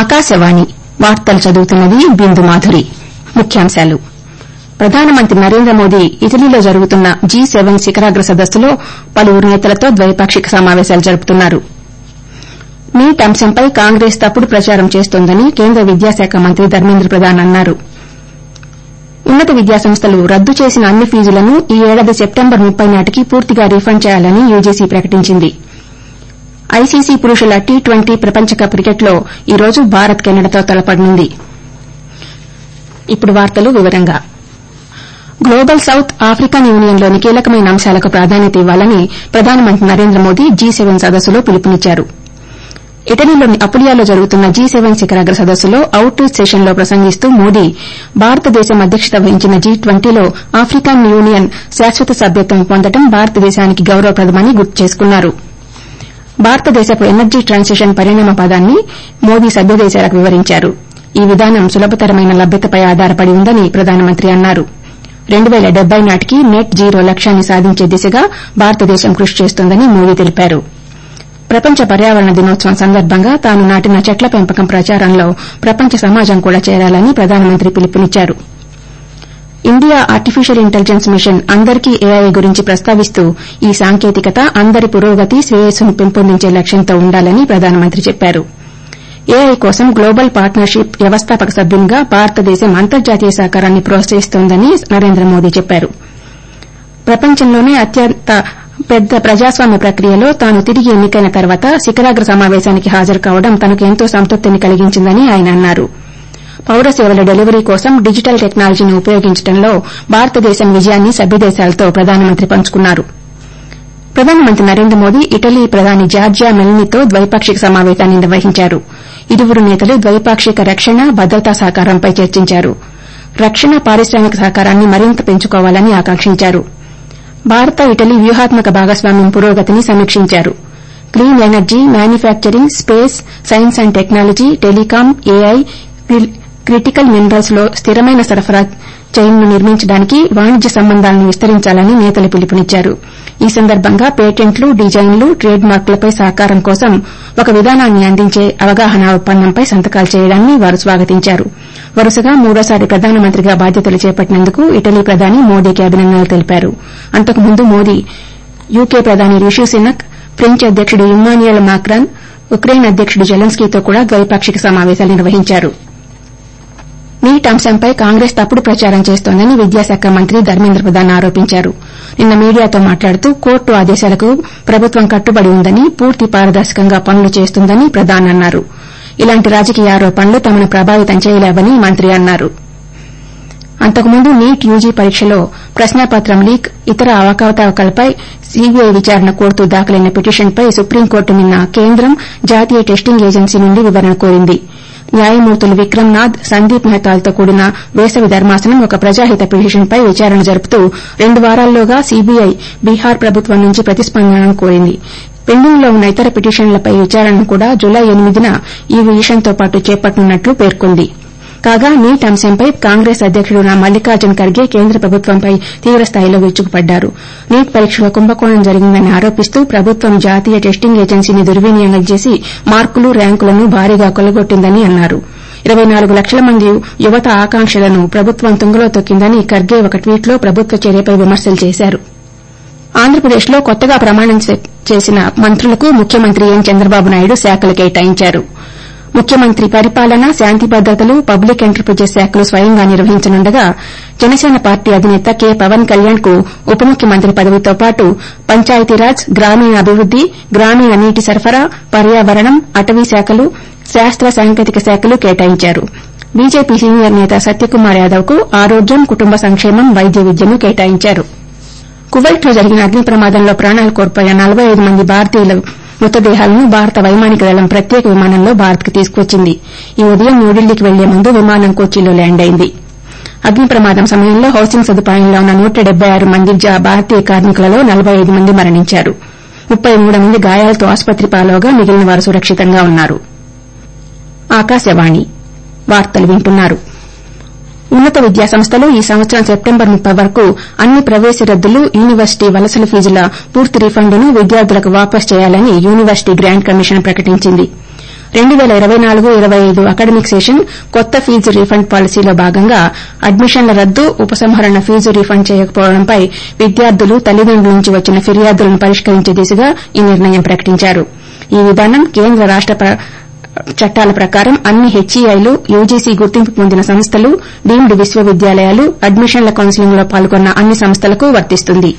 ఆకాశవాణి వార్తలు చదువుతున్నది బిందు మాధురి ముఖ్యాంశాలు ప్రధానమంత్రి నరేంద్ర మోదీ ఇటలీలో జరుగుతున్న జీ సెవెన్ శిఖరాగ్ర సదస్సులో పలువురు నేతలతో ద్వైపాక్షిక సమావేశాలు జరుపుతున్నారు నీట్ అంశంపై కాంగ్రెస్ తప్పుడు ప్రచారం చేస్తోందని కేంద్ర విద్యాశాఖ మంత్రి ధర్మేంద్ర ప్రధాన్ అన్నారు ఉన్నత విద్యాసంస్థలు రద్దు చేసిన అన్ని ఫీజులను ఈ ఏడాది సెప్టెంబర్ ముప్పై నాటికి పూర్తిగా రీఫండ్ చేయాలని యూజీసీ ప్రకటించింది ఐసీసీ పురుషుల టీ ట్వంటీ ప్రపంచ కప్ క్రికెట్లో ఈ రోజు భారత్ కెనడాతో తలపడనుంది గ్లోబల్ సౌత్ ఆఫ్రికన్ యూనియన్లోని కీలకమైన అంశాలకు ప్రాధాన్యత ఇవ్వాలని ప్రధానమంత్రి నరేంద్ర మోదీ జీ సెవెన్ సదస్సులో పిలుపునిచ్చారు ఇటలీలోని అపులియాలో జరుగుతున్న జీ సెవెన్ శిఖరాగ్ర సదస్సులో అవుట్ రీచ్ సెషన్లో ప్రసంగిస్తూ మోదీ భారతదేశం అధ్యక్షత వహించిన జీ ట్వంటీలో ఆఫ్రికన్ యూనియన్ శాశ్వత సభ్యత్వం పొందడం భారతదేశానికి గౌరవప్రదమని గుర్తు చేసుకున్నారు భారతదేశపు ఎనర్జీ ట్రాన్సిషన్ పరిణామ పదాన్ని మోదీ సభ్యదేశాలకు వివరించారు ఈ విధానం సులభతరమైన లభ్యతపై ఆధారపడి ఉందని ప్రధానమంత్రి అన్నారు నాటికి నెట్ జీరో లక్ష్యాన్ని సాధించే దిశగా భారతదేశం కృషి చేస్తోందని మోదీ తెలిపారు ప్రపంచ పర్యావరణ దినోత్సవం సందర్భంగా తాను నాటిన చెట్ల పెంపకం ప్రచారంలో ప్రపంచ సమాజం కూడా చేరాలని ప్రధానమంత్రి పిలుపునిచ్చారు ఇండియా ఆర్టిఫిషియల్ ఇంటెలిజెన్స్ మిషన్ అందరికీ ఏఐ గురించి ప్రస్తావిస్తూ ఈ సాంకేతికత అందరి పురోగతి శ్రేయస్సును పెంపొందించే లక్ష్యంతో ఉండాలని ప్రధానమంత్రి చెప్పారు ఏఐ కోసం గ్లోబల్ పార్ట్నర్షిప్ వ్యవస్థాపక సభ్యునిగా భారతదేశం అంతర్జాతీయ సహకారాన్ని ప్రోత్సహిస్తోందని నరేంద్ర మోదీ చెప్పారు ప్రపంచంలోనే అత్యంత పెద్ద ప్రజాస్వామ్య ప్రక్రియలో తాను తిరిగి ఎన్నికైన తర్వాత శిఖరాగ్ర సమావేశానికి హాజరు కావడం తనకు ఎంతో సంతృప్తిని కలిగించిందని ఆయన అన్నారు పౌర సేవల డెలివరీ కోసం డిజిటల్ టెక్నాలజీని ఉపయోగించడంలో భారతదేశం విజయాన్ని సభ్యదేశాలతో ప్రధానమంత్రి పంచుకున్నారు ప్రధానమంత్రి నరేంద్ర మోదీ ఇటలీ ప్రధాని జార్జియా మెల్నీతో ద్వైపాక్షిక సమావేశాన్ని నిర్వహించారు ఇరువురు నేతలు ద్వైపాక్షిక రక్షణ భద్రతా సహకారంపై చర్చించారు రక్షణ పారిశ్రామిక సహకారాన్ని మరింత పెంచుకోవాలని ఆకాంక్షించారు భారత ఇటలీ వ్యూహాత్మక భాగస్వామ్యం పురోగతిని సమీక్షించారు clean energy manufacturing space science and technology telecom AI critical minerals లో స్థిరమైన సరఫరా చైన్ను నిర్మించడానికి వాణిజ్య సంబంధాలను విస్తరించాలని నేతలు పిలుపునిచ్చారు ఈ సందర్భంగా పేటెంట్లు డిజైన్లు ట్రేడ్ మార్కులపై సహకారం కోసం ఒక విధానాన్ని అందించే అవగాహన ఒప్పందంపై సంతకాలు చేయడాన్ని వారు స్వాగతించారు వరుసగా మూడోసారి ప్రధానమంత్రిగా బాధ్యతలు చేపట్టినందుకు ఇటలీ ప్రధాని మోదీకి అభినందనలు తెలిపారు అంతకుముందు మోదీ యూకే ప్రధాని రిషి సునక్ ఫ్రెంచ్ అధ్యకుడు ఇమ్మాన్యుయల్ మాక్రాన్ ఉక్రెయిన్ అధ్యకుడు జెలెన్స్కీతో కూడా ద్వైపాక్షిక సమావేశాలు నిర్వహించారు నీట్ అంశంపై కాంగ్రెస్ తప్పుడు ప్రచారం చేస్తోందని విద్యాశాఖ మంత్రి ధర్మేంద్ర ప్రధాన్ ఆరోపించారు నిన్న మీడియాతో మాట్లాడుతూ కోర్టు ఆదేశాలకు ప్రభుత్వం కట్టుబడి ఉందని పూర్తి పారదర్శకంగా పనులు చేస్తుందని ప్రధాన్ అన్నారు ఇలాంటి రాజకీయ ఆరోపణలు తమను ప్రభావితం చేయలేవని మంత్రి అన్నారు అంతకుముందు నీట్ యూజీ పరీక్షలో ప్రశ్నాపత్రం లీక్ ఇతర అవకతవకలపై సీబీఐ విచారణ కోరుతూ దాఖలైన పిటిషన్పై సుప్రీంకోర్టు నిన్న కేంద్రం జాతీయ టెస్టింగ్ ఏజెన్సీ నుండి వివరణ కోరింది న్యాయమూర్తులు విక్రమ్ నాథ్ సందీప్ మెహతాలతో కూడిన వేసవి ధర్మాసనం ఒక ప్రజాహిత పిటిషన్పై విచారణ జరుపుతూ రెండు వారాల్లోగా సీబీఐ బీహార్ ప్రభుత్వం నుంచి ప్రతిస్పందనను కోరింది పెండింగ్లో ఉన్న ఇతర పిటిషన్లపై విచారణను కూడా జులై ఎనిమిదిన ఈ పిటిషన్తో పాటు చేపట్టనున్నట్లు పేర్కొంది కాగా నీట్ అంశంపై కాంగ్రెస్ అధ్యకుడు మల్లికార్జున్ ఖర్గే కేంద్ర ప్రభుత్వంపై తీవ్రస్థాయిలో విరుచుకుపడ్డారు నీట్ పరీక్షలో కుంభకోణం జరిగిందని ఆరోపిస్తూ ప్రభుత్వం జాతీయ టెస్టింగ్ ఏజెన్సీని దుర్వినియోగం చేసి మార్కులు ర్యాంకులను భారీగా కొల్లగొట్టిందని అన్నారు ఇరవై నాలుగు లక్షల మంది యువత ఆకాంక్షలను ప్రభుత్వం తుంగలో తొక్కిందని ఖర్గే ఒక ట్వీట్లో ప్రభుత్వ చర్యపై విమర్శలు చేశారు ఆంధ్రప్రదేశ్లో కొత్తగా ప్రమాణం చేసిన మంత్రులకు ముఖ్యమంత్రి ఎన్ చంద్రబాబు నాయుడు శాఖలు కేటాయించారు ముఖ్యమంత్రి పరిపాలన శాంతి భద్రతలు పబ్లిక్ ఎంటర్ప్రైజెస్ శాఖలు స్వయంగా నిర్వహించనుండగా జనసేన పార్టీ అధినేత కె పవన్ కళ్యాణ్ కు ఉప ముఖ్యమంత్రి పదవితో పాటు పంచాయతీరాజ్ గ్రామీణాభివృద్ది గ్రామీణ నీటి సరఫరా పర్యావరణం అటవీ శాఖలు శాస్త్ర సాంకేతిక శాఖలు కేటాయించారు బీజేపీ సీనియర్ నేత సత్యకుమార్ యాదవ్ కు ఆరోగ్యం కుటుంబ సంక్షేమం వైద్య విద్యను కేటాయించారు కువైట్లో జరిగిన అగ్ని ప్రమాదంలో ప్రాణాలు కోల్పోయిన నలబై ఐదు మంది భారతీయుల మృతదేహాలను భారత వైమానిక దళం ప్రత్యేక విమానంలో భారత్కు తీసుకువచ్చింది ఈ ఉదయం న్యూఢిల్లీకి వెళ్లే ముందు విమానం కోచిలో ల్యాండ్ అయింది అగ్ని ప్రమాదం సమయంలో హౌసింగ్ సదుపాయంలో ఉన్న నూట డెబ్బై ఆరు మంది భారతీయ కార్మికులలో నలబై ఐదు మంది మరణించారు ముప్పై మూడు మంది గాయాలతో ఆసుపత్రి పాలవగా మిగిలిన వారు సురక్షితంగా ఉన్నారు ఉన్నత విద్యాసంస్థలు ఈ సంవత్సరం సెప్టెంబర్ ముప్పై వరకు అన్ని ప్రవేశ రద్దులు యూనివర్సిటీ వలసల ఫీజుల పూర్తి రీఫండ్ను విద్యార్థులకు వాపస్ చేయాలని యూనివర్సిటీ గ్రాంట్ కమిషన్ ప్రకటించింది రెండు పేల ఇరవై నాలుగు ఇరవై ఐదు అకాడమిక్ సెషన్ కొత్త ఫీజు రీఫండ్ పాలసీలో భాగంగా అడ్మిషన్ల రద్దు ఉపసంహరణ ఫీజు రీఫండ్ చేయకపోవడంపై విద్యార్థులు తల్లిదండ్రుల నుంచి వచ్చిన ఫిర్యాదులను పరిష్కరించే దిశగా ఈ నిర్ణయం ప్రకటించారు ఈ విధానం కేంద్ర రాష్ట చట్టాల ప్రకారం అన్ని హెచ్ఈఐలు యూజీసీ గుర్తింపు పొందిన సంస్థలు డీమ్డ్ విశ్వవిద్యాలయాలు అడ్మిషన్ల కౌన్సిలింగ్లో పాల్గొన్న అన్ని సంస్థలకు వర్తిస్తుంది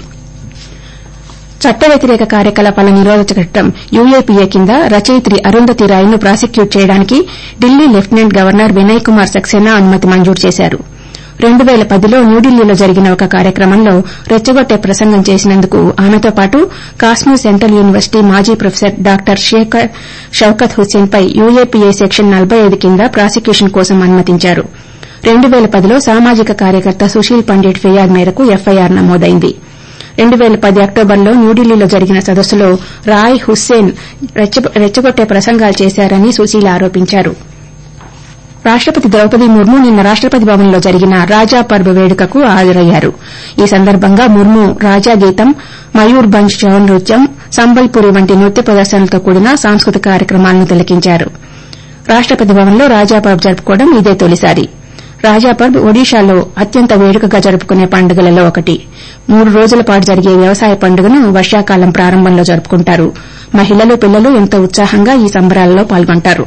చట్ట వ్యతిరేక కార్యకలాపాల నిరోధక చట్టం యూఏపీఏ కింద రచయిత్రి అరుంధతి రాయ్ను ప్రాసిక్యూట్ చేయడానికి ఢిల్లీ లెఫ్టినెంట్ గవర్నర్ వినయ్ కుమార్ సక్సేనా అనుమతి మంజూరు చేశారు రెండు పేల పదిలో న్యూఢిల్లీలో జరిగిన ఒక కార్యక్రమంలో రెచ్చగొట్టే ప్రసంగం చేసినందుకు ఆమెతో పాటు కాశ్మీర్ సెంట్రల్ యూనివర్సిటీ మాజీ ప్రొఫెసర్ డాక్టర్ షౌకత్ హుస్సేన్ పై యూఏపీఏ సెక్షన్ నలబై ఐదు కింద ప్రాసిక్యూషన్ కోసం అనుమతించారు రెండు పేల పదిలో సామాజిక కార్యకర్త సుశీల్ పండిట్ ఫిర్యాదు మేరకు ఎఫ్ఐఆర్ నమోదైంది రెండు పేల పది అక్టోబర్లో న్యూఢిల్లీలో జరిగిన సదస్సులో రాయ్ హుస్సేన్ రెచ్చగొట్టే ప్రసంగాలు చేశారని సుశీల్ ఆరోపించారు రాష్టపతి ద్రౌపది ముర్ము నిన్న రాష్టపతి భవన్లో జరిగిన రాజా పర్వ్ వేడుకకు హాజరయ్యారు ఈ సందర్భంగా ముర్ము రాజా గీతం మయూర్ బంజ్ చౌ నృత్యం సంబల్పురి వంటి నృత్య ప్రదర్శనలతో కూడిన సాంస్కృతిక కార్యక్రమాలను తిలకించారు రాష్టపతి భవన్లో రాజా పర్వ్ జరుపుకోవడం ఇదే తొలిసారి రాజా పర్వ్ ఒడిషాలో అత్యంత వేడుకగా జరుపుకునే పండుగలలో ఒకటి మూడు రోజుల పాటు జరిగే వ్యవసాయ పండుగను వర్షాకాలం ప్రారంభంలో జరుపుకుంటారు మహిళలు పిల్లలు ఎంతో ఉత్సాహంగా ఈ సంబరాలలో పాల్గొంటారు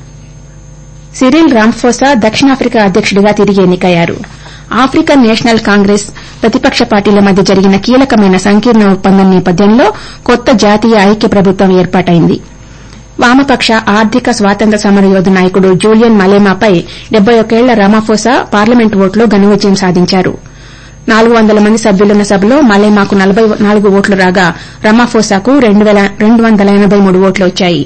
సిరిల్ రాంఫోసా దక్షిణాఫ్రికా అధ్యకుడిగా తిరిగి ఎన్నికయ్యారు ఆఫ్రికన్ నేషనల్ కాంగ్రెస్ ప్రతిపక్ష పార్టీల మధ్య జరిగిన కీలకమైన సంకీర్ణ ఒప్పందం నేపథ్యంలో కొత్త జాతీయ ఐక్య ప్రభుత్వం ఏర్పాటైంది వామపక్ష ఆర్థిక స్వాతంత్ర సమరయోధ నాయకుడు జూలియన్ మలేమాపై డెబ్బై ఒకేళ్ల రామాఫోసా పార్లమెంటు ఓట్లో ఘన విజయం సాధించారు నాలుగు వందల మంది సభ్యులున్న సభలో మలేమాకు నలబై నాలుగు ఓట్లు రాగా రమాఫోసాకు రెండు వందల ఎనబై మూడు ఓట్లు వచ్చాయి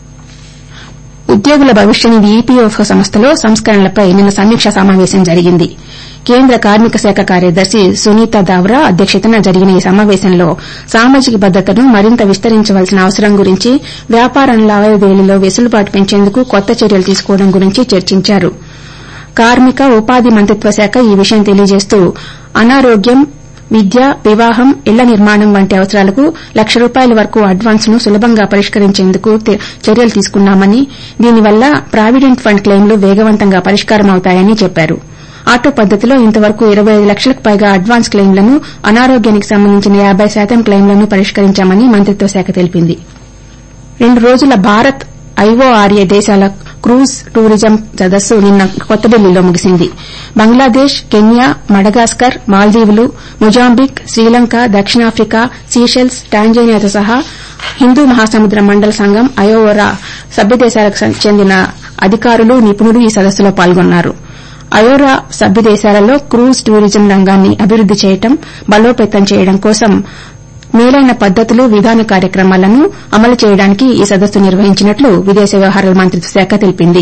ఉద్యోగుల భవిష్య నిధి ఈపీఎఫ్ఓ సంస్థలో సంస్కరణలపై నిన్న సమీక్ష సమావేశం జరిగింది కేంద్ర కార్మిక శాఖ కార్యదర్శి సునీత దావ్రా అధ్యక్షతన జరిగిన ఈ సమావేశంలో సామాజిక భద్రతను మరింత విస్తరించవలసిన అవసరం గురించి వ్యాపార లావాదేవీలలో వెసులుబాటు పెంచేందుకు కొత్త చర్యలు తీసుకోవడం గురించి చర్చించారు కార్మిక ఉపాధి మంత్రిత్వ శాఖ ఈ విషయం తెలియజేస్తూ అనారోగ్యం విద్య వివాహం ఇళ్ల నిర్మాణం వంటి అవసరాలకు లక్ష రూపాయల వరకు అడ్వాన్స్ ను సులభంగా పరిష్కరించేందుకు చర్యలు తీసుకున్నామని దీనివల్ల ప్రావిడెంట్ ఫండ్ క్లెయిమ్లు వేగవంతంగా పరిష్కారమవుతాయని చెప్పారు ఆటో పద్దతిలో ఇంతవరకు ఇరవై ఐదు లక్షలకు పైగా అడ్వాన్స్ క్లెయిమ్లను అనారోగ్యానికి సంబంధించిన యాబై శాతం క్లెయిమ్లను పరిష్కరించామని మంత్రిత్వ శాఖ తెలిపింది రెండు రోజుల భారత్ ఐఓఆర్ఏ దేశాల క్రూజ్ టూరిజం సదస్సు నిన్న కొత్తదిల్లీలో ముగిసింది బంగ్లాదేశ్ కెన్యా మడగాస్కర్ మాల్దీవులు మొజాంబిక్ శ్రీలంక దక్షిణాఫ్రికా సీషెల్స్ టాంజానియాతో సహా హిందూ మహాసముద్ర మండల సంఘం అయోవరా సభ్యదేశాలకు చెందిన అధికారులు నిపుణులు ఈ సదస్సులో పాల్గొన్నారు అయోరా సభ్యదేశాలలో క్రూజ్ టూరిజం రంగాన్ని అభివృద్ది చేయడం బలోపేతం చేయడం కోసం మేలైన పద్దతులు విధాన కార్యక్రమాలను అమలు చేయడానికి ఈ సదస్సు నిర్వహించినట్లు విదేశ వ్యవహారాల మంత్రిత్వ శాఖ తెలిపింది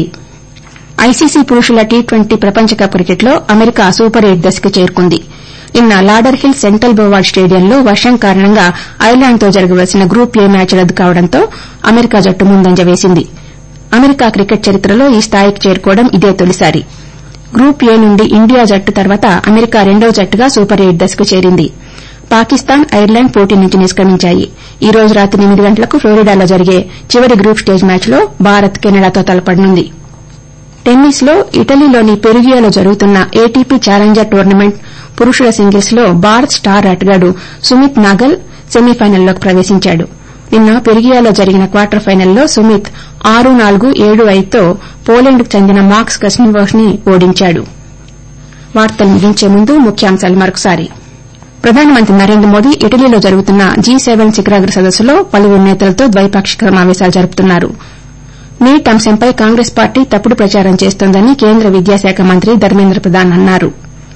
ఐసీసీ పురుషుల టీ ట్వంటీ ప్రపంచ కప్ క్రికెట్లో అమెరికా సూపర్ ఎయిట్ దశకు చేరుకుంది నిన్న లాడర్ హిల్ సెంట్రల్ బోవార్డ్ స్టేడియంలో వర్షం కారణంగా ఐర్లాండ్తో జరగవలసిన గ్రూప్ ఏ మ్యాచ్ రద్దు కావడంతో అమెరికా జట్టు ముందంజ వేసింది అమెరికా క్రికెట్ చరిత్రలో ఈ స్థాయికి చేరుకోవడం ఇదే తొలిసారి గ్రూప్ ఏ నుండి ఇండియా జట్టు తర్వాత అమెరికా రెండో జట్టుగా సూపర్ ఎయిట్ దశకు చేరింది పాకిస్తాన్ ఐర్లాండ్ పోటీ నుంచి నిష్క్రమించాయి ఈ రోజు రాత్రి ఎనిమిది గంటలకు ఫ్లోరిడాలో జరిగే చివరి గ్రూప్ స్టేజ్ మ్యాచ్లో భారత్ కెనడాతో తలపడనుంది టెన్నిస్ లో ఇటలీలోని పెరుగియాలో జరుగుతున్న ఏటీపీ ఛాలెంజర్ టోర్నమెంట్ పురుషుల సింగిల్స్ లో భారత్ స్టార్ ఆటగాడు సుమిత్ నాగల్ సెమీఫైనల్లోకి ప్రవేశించాడు నిన్న పెరుగియాలో జరిగిన క్వార్టర్ ఫైనల్లో సుమిత్ ఆరు నాలుగు ఏడు ఐదుతో పోలాండ్కు చెందిన మార్క్స్ కస్నివోస్ ని ఓడించాడు వార్తలు ముగించే ముందు ముఖ్యాంశాలు మరొకసారి ప్రధానమంత్రి నరేంద్ర మోదీ ఇటలీలో జరుగుతున్న జీ సెవెన్ శిఖరాగ్ర సదస్సులో పలువురు నేతలతో ద్వైపాక్షిక సమావేశాలు జరుపుతున్నారు నీట్ అంశంపై కాంగ్రెస్ పార్టీ తప్పుడు ప్రచారం చేస్తోందని కేంద్ర విద్యాశాఖ మంత్రి ధర్మేంద్ర ప్రధాన్ అన్నారు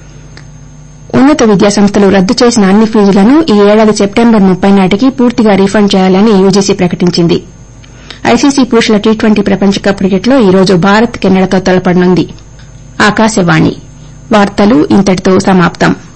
ఉన్నత విద్యాసంస్థలు రద్దు చేసిన అన్ని ఫీజులను ఈ ఏడాది సెప్టెంబర్ ముప్పై నాటికి పూర్తిగా రీఫండ్ చేయాలని యూజీసీ ప్రకటించింది ఐసీసీ పురుషుల టీ ట్వంటీ ప్రపంచ కప్ క్రికెట్లో ఈ రోజు భారత్ కెనడాతో తలపడనుంది ఆకాశవాణి వార్తలు ఇంతటితో సమాప్తం